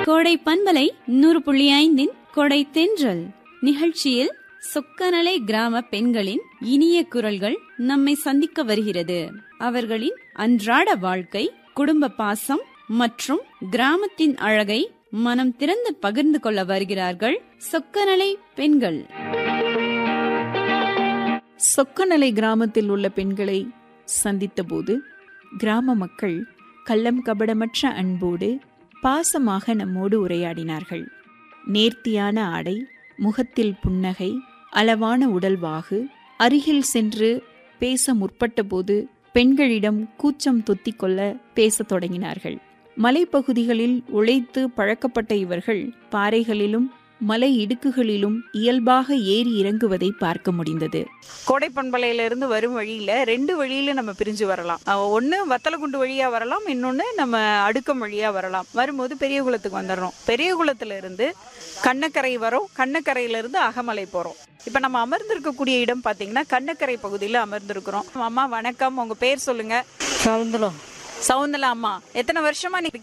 கோடை பண்பலை நூறு புள்ளி ஐந்தின் கொடை தென்றல் நிகழ்ச்சியில் சொக்கநலை கிராம பெண்களின் இனிய குரல்கள் நம்மை சந்திக்க வருகிறது அவர்களின் அன்றாட வாழ்க்கை குடும்ப பாசம் மற்றும் கிராமத்தின் அழகை மனம் திறந்து பகிர்ந்து கொள்ள வருகிறார்கள் சொக்கநலை பெண்கள் சொக்கநலை கிராமத்தில் உள்ள பெண்களை சந்தித்தபோது கிராம மக்கள் கள்ளம் கபடமற்ற அன்போடு பாசமாக நம்மோடு உரையாடினார்கள் நேர்த்தியான ஆடை முகத்தில் புன்னகை அளவான உடல்வாகு அருகில் சென்று பேச முற்பட்டபோது பெண்களிடம் கூச்சம் தொத்திக்கொள்ள பேசத் தொடங்கினார்கள் மலைப்பகுதிகளில் உழைத்து பழக்கப்பட்ட இவர்கள் பாறைகளிலும் மலை இடுக்குகளிலும் இயல்பாக ஏறி இறங்குவதை பார்க்க முடிந்தது கோடை பண்பலையில இருந்து வரும் வழியில ரெண்டு வழியில நம்ம பிரிஞ்சு வரலாம் அஹ் ஒண்ணு வத்தலகுண்டு வழியா வரலாம் இன்னொன்னு நம்ம அடுக்கம் வழியா வரலாம் வரும்போது பெரியகுளத்துக்கு வந்துடுறோம் பெரியகுளத்துல இருந்து கண்ணக்கரை வரோம் கண்ணக்கரையில இருந்து அகமலை போறோம் இப்ப நம்ம அமர்ந்திருக்கக்கூடிய இடம் பாத்தீங்கன்னா கண்ணக்கரை பகுதியில அமர்ந்திருக்கிறோம் அம்மா வணக்கம் உங்க பேர் சொல்லுங்க சவுந்தலம் சவுந்தலா அம்மா எத்தனை வருஷமா நீ